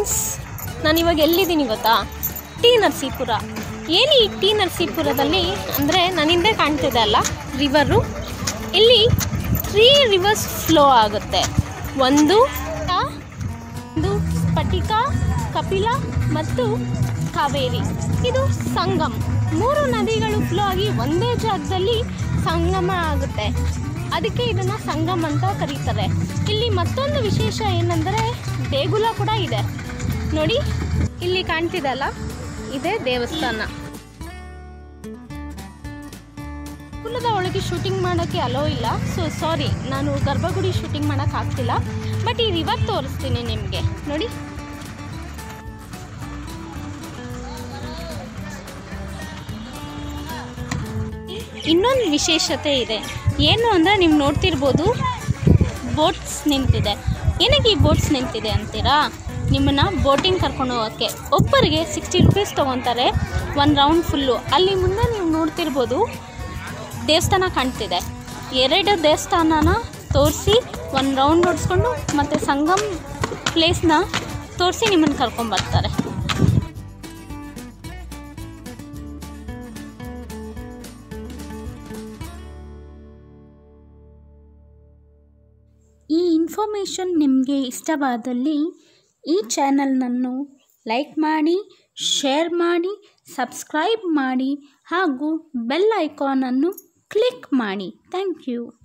friends ನಾನಿವಾಗ ಎಲ್ಲಿದ್ದೀನಿ ಗೊತ್ತಾ T Narasipura ಏನು ಈ ಟಿ ನರಸೀಪುರದಲ್ಲಿ ಅಂದರೆ ನನ್ನ ಹಿಂದೆ ಕಾಣ್ತಿದೆ ಅಲ್ಲ ರಿವರು ಇಲ್ಲಿ ತ್ರೀ ರಿವರ್ಸ್ ಫ್ಲೋ ಆಗುತ್ತೆ ಒಂದು ಆ, ಒಂದು ಸ್ಫಟಿಕ ಕಪಿಲ ಮತ್ತು ಕಾವೇರಿ ಇದು ಸಂಗಮ್ ಮೂರು ನದಿಗಳು ಫ್ಲೋ ಆಗಿ ಒಂದೇ ಜಾಗದಲ್ಲಿ ಸಂಗಮ ಆಗುತ್ತೆ ಅದಕ್ಕೆ ಇದನ್ನು ಸಂಗಮ್ ಅಂತ ಕರೀತಾರೆ ಇಲ್ಲಿ ಮತ್ತೊಂದು ವಿಶೇಷ ಏನಂದರೆ ದೇಗುಲ ಕೂಡ ಇದೆ ನೋಡಿ ಇಲ್ಲಿ ಕಾಣ್ತಿದಲ್ಲ ಇದೇ ದೇವಸ್ಥಾನ ಕುಲದ ಒಳಗೆ ಶೂಟಿಂಗ್ ಮಾಡೋಕ್ಕೆ ಅಲೋ ಇಲ್ಲ ಸೊ ಸಾರಿ ನಾನು ಗರ್ಭಗುಡಿ ಶೂಟಿಂಗ್ ಮಾಡೋಕ್ಕೆ ಆಗ್ತಿಲ್ಲ ಬಟ್ ಈ ರಿವರ್ ತೋರಿಸ್ತೀನಿ ನಿಮಗೆ ನೋಡಿ ಇನ್ನೊಂದು ವಿಶೇಷತೆ ಇದೆ ಏನು ಅಂದರೆ ನೀವು ನೋಡ್ತಿರ್ಬೋದು ಬೋಟ್ಸ್ ನಿಂತಿದೆ ಏನಕ್ಕೆ ಈ ಬೋಟ್ಸ್ ನಿಂತಿದೆ ಅಂತೀರಾ ನಿಮ್ಮನ್ನು ಬೋಟಿಂಗ್ ಕರ್ಕೊಂಡು ಹೋಗೋಕ್ಕೆ ಒಬ್ಬರಿಗೆ ಸಿಕ್ಸ್ಟಿ ರುಪೀಸ್ ತೊಗೊತಾರೆ ಒಂದು ರೌಂಡ್ ಫುಲ್ಲು ಅಲ್ಲಿ ಮುಂದೆ ನೀವು ನೋಡ್ತಿರ್ಬೋದು ದೇವಸ್ಥಾನ ಕಾಣ್ತಿದೆ ಎರಡು ದೇವಸ್ಥಾನನ ತೋರಿಸಿ ಒಂದು ರೌಂಡ್ ಓಡಿಸ್ಕೊಂಡು ಮತ್ತು ಸಂಗಮ್ ಪ್ಲೇಸ್ನ ತೋರಿಸಿ ನಿಮ್ಮನ್ನು ಕರ್ಕೊಂಬರ್ತಾರೆ ಈ ಇನ್ಫಾರ್ಮೇಷನ್ ನಿಮಗೆ ಇಷ್ಟವಾದಲ್ಲಿ ಈ ಚಾನಲ್ನನ್ನು ಲೈಕ್ ಮಾಡಿ ಶೇರ್ ಮಾಡಿ ಸಬ್ಸ್ಕ್ರೈಬ್ ಮಾಡಿ ಹಾಗೂ ಬೆಲ್ ಐಕಾನನ್ನು ಕ್ಲಿಕ್ ಮಾಡಿ ಥ್ಯಾಂಕ್ ಯು